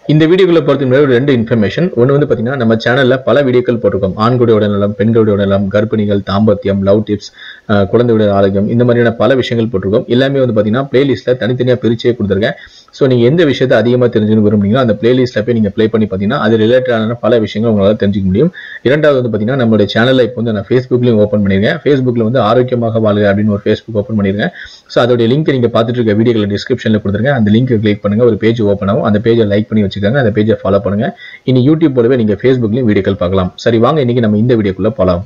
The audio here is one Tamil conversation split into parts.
இந்த வீடியோக்குள்ள பொறுத்த முன்னாடி ஒரு ரெண்டு இன்ஃபர்மேஷன் ஒன்று வந்து பார்த்தீங்கன்னா நம்ம சேனல்ல பல வீடியோக்கள் போட்டிருக்கோம் ஆண்களுடைய உடல்நலம் பெண்களுடைய உடல்நலம் கர்ப்பிணிகள் தாம்பத்தியம் லவ் டிப்ஸ் குழந்தையுடைய ஆரோக்கியம் இந்த மாதிரியான பல விஷயங்கள் போட்டிருக்கோம் எல்லாமே வந்து பார்த்தீங்கன்னா பிளேலிஸ்ட்ல தனித்தனியாக பிரிச்சே கொடுத்துருக்கேன் ஸோ நீங்க எந்த விஷயத்தை அதிகமாக தெரிஞ்சுக்கணும் விரும்புனீங்களோ அந்த பிளேலிஸ்ட்ல போய் நீங்க ப்ளே பண்ணி பார்த்தீங்கன்னா அது ரிலேட்டடான பல விஷயங்கள் உங்களால் தெரிஞ்சுக்க முடியும் இரண்டாவது வந்து பார்த்தீங்கன்னா நம்மளுடைய சேனல்ல இப்போ வந்து நான் ஃபேஸ்புக்லையும் ஓப்பன் பண்ணியிருக்கேன் ஃபேஸ்புக்ல வந்து ஆரோக்கியமாக வாழ்க அப்படின்னு ஒரு ஃபேஸ்புக் ஓப்பன் பண்ணியிருக்கேன் ஸோ அதோடைய லிங்க் நீங்க பார்த்துட்டு இருக்க வீடியோக்களை டிஸ்கிரிப்ஷனில் கொடுத்துருக்கேன் அந்த லிங்க் கிளிக் பண்ணுங்க ஒரு பேஜ் ஓப்பன் ஆகும் அந்த பேஜை லைக் பண்ணி வச்சுக்கோங்க அந்த பேஜை ஃபாலோ பண்ணுங்க இனி யூடியூப் போலவே நீங்க ஃபேஸ்புக்லையும் வீடியோக்கள் பார்க்கலாம் சரி வாங்க இன்னைக்கு நம்ம இந்த வீடியோக்குள்ள போலாம்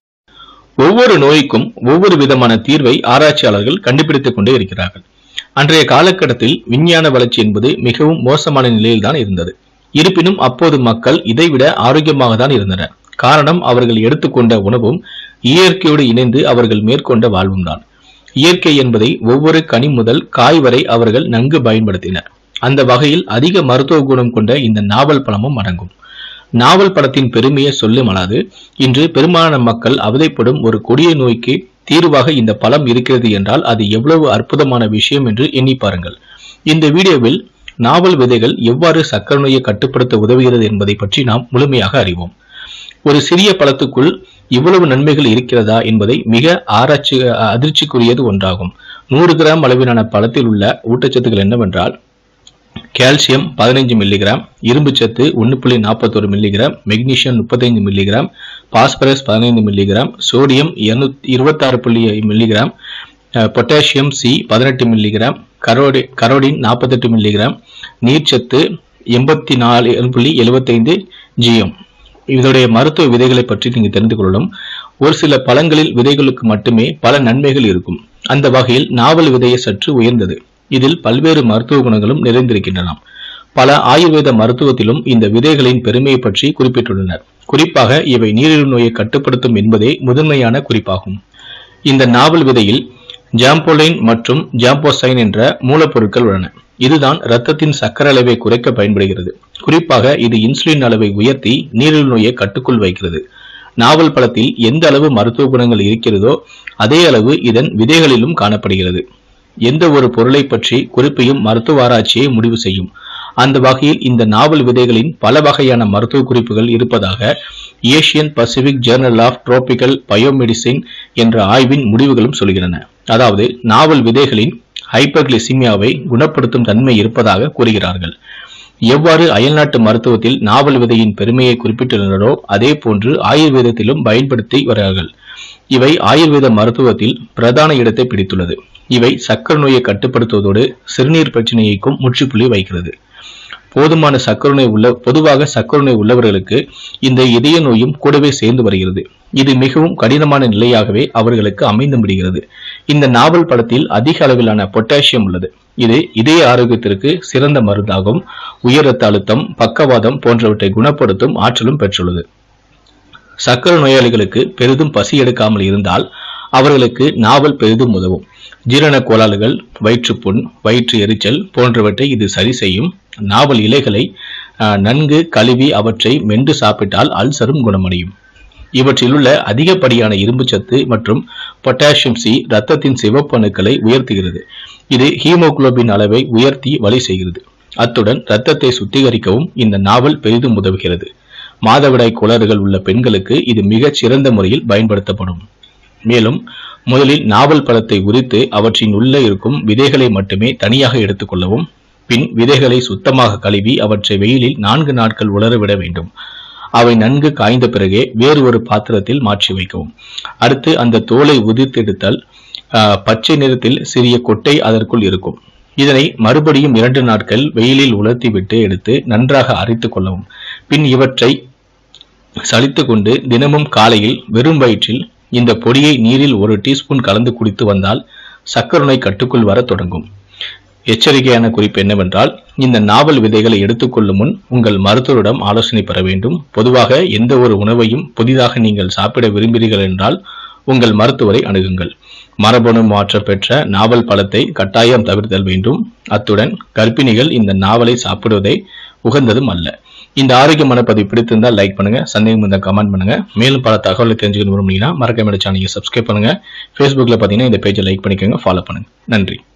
ஒவ்வொரு நோய்க்கும் ஒவ்வொரு விதமான தீர்வை ஆராய்ச்சியாளர்கள் கண்டுபிடித்துக் கொண்டே இருக்கிறார்கள் அன்றைய காலகட்டத்தில் விஞ்ஞான வளர்ச்சி என்பது மிகவும் மோசமான நிலையில்தான் இருந்தது இருப்பினும் அப்போது மக்கள் இதைவிட ஆரோக்கியமாக தான் இருந்தனர் காரணம் அவர்கள் எடுத்துக்கொண்ட உணவும் இயற்கையோடு இணைந்து அவர்கள் மேற்கொண்ட வாழ்வும் தான் இயற்கை என்பதை ஒவ்வொரு கனி முதல் காய் வரை அவர்கள் நன்கு பயன்படுத்தினர் அந்த வகையில் அதிக மருத்துவ குணம் கொண்ட இந்த நாவல் பழமும் அடங்கும் நாவல் படத்தின் பெருமையை சொல்லும் அலாது இன்று பெரும்பாலான மக்கள் அவதைப்படும் ஒரு கொடிய நோய்க்கு தீர்வாக இந்த பழம் இருக்கிறது என்றால் அது எவ்வளவு அற்புதமான விஷயம் என்று எண்ணி பாருங்கள் இந்த வீடியோவில் நாவல் விதைகள் எவ்வாறு சக்கரை நோயை கட்டுப்படுத்த உதவுகிறது என்பதை பற்றி நாம் முழுமையாக அறிவோம் ஒரு சிறிய பழத்துக்குள் இவ்வளவு நன்மைகள் இருக்கிறதா என்பதை மிக ஆராய்ச்சி அதிர்ச்சிக்குரியது ஒன்றாகும் நூறு கிராம் அளவிலான பழத்தில் உள்ள ஊட்டச்சத்துக்கள் என்னவென்றால் கால்சியம் பதினைஞ்சு மில்லிகிராம் இரும்புச்சத்து ஒன்று புள்ளி நாற்பத்தொரு மில்லிகிராம் மெக்னீசியம் முப்பத்தைந்து மில்லிகிராம் பாஸ்பரஸ் பதினைந்து மில்லிகிராம் சோடியம் இருநூத்தி இருபத்தாறு புள்ளி மில்லிகிராம் அஹ், பொட்டாசியம் சி பதினெட்டு மில்லிகிராம் கரோடி கரோடின் நாற்பத்தெட்டு மில்லிகிராம் நீர்ச்சத்து எண்பத்தி நாலு புள்ளி எழுபத்தைந்து ஜிஎம் இதோடைய மருத்துவ விதைகளை பற்றி நீங்க தெரிந்து கொள்ளணும் ஒரு சில பழங்களில் விதைகளுக்கு மட்டுமே பல நன்மைகள் இருக்கும் அந்த வகையில் நாவல் விதையை சற்று உயர்ந்தது இதில் பல்வேறு மருத்துவ குணங்களும் நிறைந்திருக்கின்றன பல ஆயுர்வேத மருத்துவத்திலும் இந்த விதைகளின் பெருமையை பற்றி குறிப்பிட்டுள்ளனர் குறிப்பாக இவை நீரிழிவு நோயை கட்டுப்படுத்தும் என்பதே முதன்மையான குறிப்பாகும் இந்த நாவல் விதையில் ஜாம்போலைன் மற்றும் ஜாம்போசைன் என்ற மூலப்பொருட்கள் உள்ளன இதுதான் இரத்தத்தின் சக்கர அளவை குறைக்க பயன்படுகிறது குறிப்பாக இது இன்சுலின் அளவை உயர்த்தி நீரிழிவு நோயை கட்டுக்குள் வைக்கிறது நாவல் பழத்தில் எந்த அளவு மருத்துவ குணங்கள் இருக்கிறதோ அதே அளவு இதன் விதைகளிலும் காணப்படுகிறது எந்த ஒரு பொருளை பற்றி குறிப்பையும் மருத்துவ ஆராய்ச்சியை முடிவு செய்யும் அந்த வகையில் இந்த நாவல் விதைகளின் பல வகையான மருத்துவ குறிப்புகள் இருப்பதாக Asian Pacific journal of tropical biomedicine என்ற ஆய்வின் முடிவுகளும் சொல்கின்றன அதாவது நாவல் விதைகளின் ஹைப்பர்கிளிசிமியாவை குணப்படுத்தும் தன்மை இருப்பதாக கூறுகிறார்கள் எவ்வாறு அயல்நாட்டு மருத்துவத்தில் நாவல் விதையின் பெருமையை குறிப்பிட்டுள்ளனரோ அதே போன்று ஆயுர்வேதத்திலும் பயன்படுத்தி வருகிறார்கள் இவை ஆயுர்வேத மருத்துவத்தில் பிரதான இடத்தை பிடித்துள்ளது இவை சக்கரை நோயை கட்டுப்படுத்துவதோடு சிறுநீர் பிரச்சனையைக்கும் முற்றுப்புள்ளி வைக்கிறது போதுமான சக்கரை நோய் உள்ள பொதுவாக சக்கரை நோய் உள்ளவர்களுக்கு இந்த இதய நோயும் கூடவே சேர்ந்து வருகிறது இது மிகவும் கடினமான நிலையாகவே அவர்களுக்கு அமைந்து விடுகிறது இந்த நாவல் படத்தில் அதிக அளவிலான பொட்டாசியம் உள்ளது இது இதய ஆரோக்கியத்திற்கு சிறந்த மருந்தாகும் உயர் ரத்த அழுத்தம் பக்கவாதம் போன்றவற்றை குணப்படுத்தும் ஆற்றலும் பெற்றுள்ளது சக்கரை நோயாளிகளுக்கு பெரிதும் பசி எடுக்காமல் இருந்தால் அவர்களுக்கு நாவல் பெரிதும் உதவும் ஜீரண கோளாறுகள் வயிற்றுப்புண் வயிற்று எரிச்சல் போன்றவற்றை இது சரி செய்யும் நாவல் இலைகளை ஆஹ், நன்கு கழுவி அவற்றை மென்று சாப்பிட்டால் அல்சரும் குணமடையும் இவற்றில் உள்ள அதிகப்படியான இரும்புச்சத்து மற்றும் பொட்டாசியம் சி இரத்தத்தின் சிவப்பு அணுக்களை உயர்த்துகிறது இது ஹீமோகுளோபின் அளவை உயர்த்தி வழி செய்கிறது அத்துடன் இரத்தத்தை சுத்திகரிக்கவும் இந்த நாவல் பெரிதும் உதவுகிறது மாதவிடாய் கோளாறுகள் உள்ள பெண்களுக்கு இது மிகச் சிறந்த முறையில் பயன்படுத்தப்படும் மேலும் முதலில் நாவல் பழத்தை உரித்து அவற்றின் உள்ளே இருக்கும் விதைகளை மட்டுமே தனியாக எடுத்துக்கொள்ளவும் பின் விதைகளை சுத்தமாக கழுவி அவற்றை வெயிலில் நான்கு நாட்கள் உலர விட வேண்டும் அவை நன்கு காய்ந்த பிறகே வேறு ஒரு பாத்திரத்தில் மாற்றி வைக்கவும் அடுத்து அந்த தோலை உதிர்த்தெடுத்தல் ஆஹ், பச்சை நிறத்தில் சிறிய கொட்டை அதற்குள் இருக்கும் இதனை மறுபடியும் இரண்டு நாட்கள் வெயிலில் உலர்த்திவிட்டு எடுத்து நன்றாக அரைத்துக் கொள்ளவும் பின் இவற்றை சலித்து கொண்டு தினமும் காலையில் வெறும் வயிற்றில் இந்த பொடியை நீரில் ஒரு டீஸ்பூன் கலந்து குடித்து வந்தால் சக்கரை நோய் கட்டுக்குள் வர தொடங்கும் எச்சரிக்கையான குறிப்பு என்னவென்றால் இந்த நாவல் விதைகளை எடுத்துக்கொள்ளும் முன் உங்கள் மருத்துவரிடம் ஆலோசனை பெற வேண்டும் பொதுவாக எந்த ஒரு உணவையும் புதிதாக நீங்கள் சாப்பிட விரும்புகிறீர்கள் என்றால் உங்கள் மருத்துவரை அணுகுங்கள் மரபணு மாற்றம் பெற்ற நாவல் பழத்தை கட்டாயம் தவிர்த்தல் வேண்டும் அத்துடன் கர்ப்பிணிகள் இந்த நாவலை சாப்பிடுவதை உகந்ததும் அல்ல இந்த ஆரோக்கியமான பதிவு பிடித்திருந்தால் லைக் பண்ணுங்க சந்தேகம் இருந்தால் கமெண்ட் பண்ணுங்க மேலும் பல தகவலை தெரிஞ்சுக்கணும் விரும்புனீங்கன்னா மறக்காம சேனலை சப்ஸ்கிரைப் பண்ணுங்க ஃபேஸ்புக்கில் பார்த்தீங்கன்னா இந்த பேஜை லைக் பண்ணிக்கோங்க ஃபாலோ பண்ணுங்க நன்றி